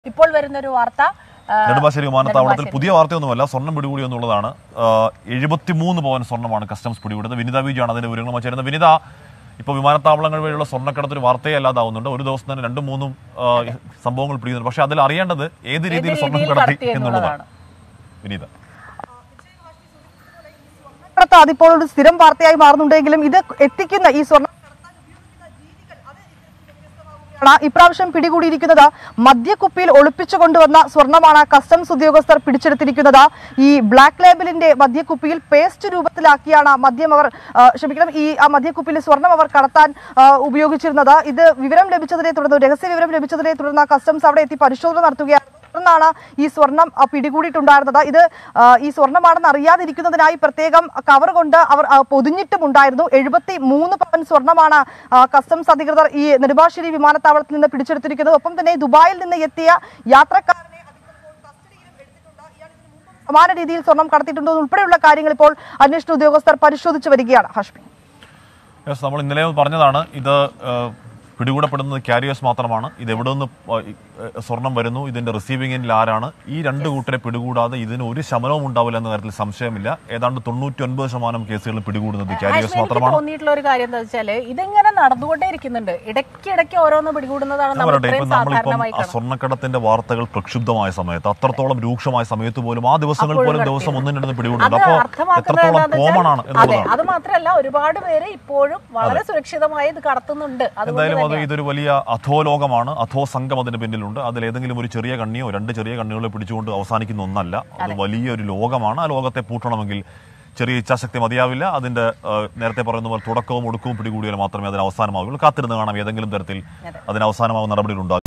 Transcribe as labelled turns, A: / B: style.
A: ഇപ്പോൾ വരുന്നൊരു വാർത്ത ആ,
B: നെടുമ്പാശ്ശേരി വിമാനത്താവളത്തിൽ
A: നെടുമ്പാശ്ശേരി.
B: പുതിയ വാർത്തയൊന്നുമല്ല സ്വർണം പിടികൂടി എന്നുള്ളതാണ് എഴുപത്തിമൂന്ന് പവൻ സ്വർണ്ണമാണ് കസ്റ്റംസ് പിടികൂടുന്നത് വിനിത ബീജാണ് അതിന്റെ വിവരങ്ങളുമായി ചേരുന്നത് വിനിത ഇപ്പോൾ വിമാനത്താവളങ്ങൾ വഴിയുള്ള സ്വർണ്ണക്കടത്തൊരു വാർത്തയെ അല്ലാതാവുന്നുണ്ട് ഒരു ദിവസം തന്നെ രണ്ടും മൂന്നും ആ, സംഭവങ്ങൾ പിടിക്കുന്നുണ്ട് പക്ഷെ അതിൽ അറിയേണ്ടത് ഏത് രീതിയിൽ സ്വർണം
A: രീതിയിൽ
B: കടത്തി
A: കടത്തി
B: എന്നുള്ളതാണ് വിനീത
C: പുറത്ത് അതിപ്പോൾ ഒരു സ്ഥിരം വാർത്തയായി മാറുന്നുണ്ടെങ്കിലും ഇത് എത്തിക്കുന്ന ഈ സ്വർണ്ണ ാണ് ഇപ്രാവശ്യം പിടികൂടിയിരിക്കുന്നത് മദ്യക്കുപ്പിയിൽ ഒളിപ്പിച്ചു കൊണ്ടുവന്ന സ്വർണമാണ് കസ്റ്റംസ് ഉദ്യോഗസ്ഥർ പിടിച്ചെടുത്തിരിക്കുന്നത് ഈ ബ്ലാക്ക് ലേബലിന്റെ മദ്യക്കുപ്പിയിൽ പേസ്റ്റ് രൂപത്തിലാക്കിയാണ് മദ്യം അവർ ആ, ക്ഷമിക്കണം ഈ ആ മദ്യക്കുപ്പിയിൽ സ്വർണം അവർ കടത്താൻ ആ, ഉപയോഗിച്ചിരുന്നത് ഇത് വിവരം ലഭിച്ചതിനെ തുടർന്ന് രഹസ്യ വിവരം ലഭിച്ചതിനെ തുടർന്ന് കസ്റ്റംസ് അവിടെ എത്തി പരിശോധന നടത്തുകയാണ് തുടർന്നാണ് ഈ സ്വർണം ആ, പിടികൂടിയിട്ടുണ്ടായിരുന്നത് ഇത് ആ, ഈ സ്വർണ്ണമാണെന്ന് അറിയാതിരിക്കുന്നതിനായി പ്രത്യേകം കവർ കൊണ്ട് അവർ ആ, പൊതിഞ്ഞിട്ടുമുണ്ടായിരുന്നു എഴുപത്തി മൂന്ന് പവൻ സ്വർണ്ണമാണ് ആ, കസ്റ്റംസ് അധികൃതർ ഈ നെടുമ്പാശ്ശേരി വിമാനത്താവളത്തിൽ നിന്ന് പിടിച്ചെടുത്തിരിക്കുന്നത് ഒപ്പം തന്നെ ദുബായിൽ നിന്ന് എത്തിയ യാത്രക്കാരനെ അധികൃതർ കസ്റ്റഡിയിലും എടുത്തിട്ടുണ്ട്. ഇയാൾ ഇതിനു മുമ്പും സമാന രീതിയിൽ സ്വർണം കടത്തിയിട്ടുണ്ടോ ഉൾപ്പെടെയുള്ള കാര്യങ്ങൾ ഇപ്പോൾ അന്വേഷണ ഉദ്യോഗസ്ഥർ പരിശോധിച്ചു വരികയാണ് ഹഷ്മി
B: യെസ് നമ്മൾ ഇന്നലെ പറഞ്ഞതാണ് ഇത് ആ, പിടികൂടപ്പെടുന്നത് കാരിയേഴ്സ് മാത്രമാണ് ഇത് എവിടെ നിന്ന് ആ, ഈ, ആ, സ്വർണം വരുന്നു ഇതിന്റെ റിസീവിംഗ് എൻഡിൽ ആരാണ് ഈ രണ്ട് കൂട്ടരെ പിടികൂടാതെ ഇതിന് ഒരു ശമനവും ഉണ്ടാവില്ല എന്ന കാര്യത്തിൽ സംശയമില്ല ഏതാണ്ട് തൊണ്ണൂറ്റി ഒൻപത് ശതമാനം കേസുകളും പിടികൂടുന്നത് കാരിയേഴ്സ്
A: ഹാഷ്മി, എനിക്ക്
B: മാത്രമാണ്
A: തോന്നിയിട്ടുള്ള ഒരു കാര്യം എന്താ വെച്ചാല് ഇതിങ്ങനെ നടന്നുകൊണ്ടേ ഇരിക്കുന്നുണ്ട് ഇടയ്ക്കിടയ്ക്ക് ഓരോന്ന് പിടികൂടുന്നതാണ്
B: ഞാൻ
A: നമ്മൾ
B: പറയട്ടെ
A: ഇത്രയും
B: ഇപ്പൊ നമ്മളിപ്പം
A: സാധാരണമായി
B: ആ
A: കാണുന്നത്
B: സ്വർണ്ണക്കടത്തിന്റെ വാർത്തകൾ പ്രക്ഷുബ്ധമായ സമയത്ത് അത്രത്തോളം രൂക്ഷമായ സമയത്ത് പോലും ആ ദിവസങ്ങൾ
A: അപ്പോഴും
B: പോലും ദിവസം
A: കടത്തിയിരുന്നു.
B: ഒന്നും രണ്ടും
A: അത്
B: പിടികൂടുന്നുണ്ട് അപ്പോൾ
A: അർത്ഥമാക്കുന്നത്
B: എത്രത്തോളം
A: എന്താണെന്ന്
B: കോമൺ ആണ്
A: വെച്ചാൽ- അതെ
B: എന്നുള്ളതാണ്
A: അത് മാത്രമല്ല ഒരുപാട് പേര് ഇപ്പോഴും വളരെ സുരക്ഷിതമായി ഇത് കടത്തുന്നുണ്ട് അതുകൊണ്ട്
B: എന്തായാലും അത്
A: തന്നെയാണ്.
B: ഇതൊരു വലിയ അധോലോകമാണ് അധോ സംഘം അതിന് പിന്നിലുണ്ട് അതിൽ ഏതെങ്കിലും ഒരു ചെറിയ കണ്ണിയോ രണ്ട് ചെറിയ കണ്ണികളെ പിടിച്ചുകൊണ്ട് അവസാനിക്കുന്ന ഒന്നല്ല അത് വലിയൊരു ലോകമാണ് ആ ലോകത്തെ പൂട്ടണമെങ്കിൽ ചെറിയ ഇച്ഛാശക്തി മതിയാവില്ല അതിന്റെ ആ, നേരത്തെ പറയുന്ന പോലെ തുടക്കവും ഒടുക്കവും പിടികൂടിയാൽ മാത്രമേ അതിന് അവസാനമാവുകയുള്ളൂ കാത്തിരുന്ന് കാണാം ഏതെങ്കിലും തരത്തിൽ അതിന് അവസാനമാവുന്ന നടപടികൾ ഉണ്ടാകും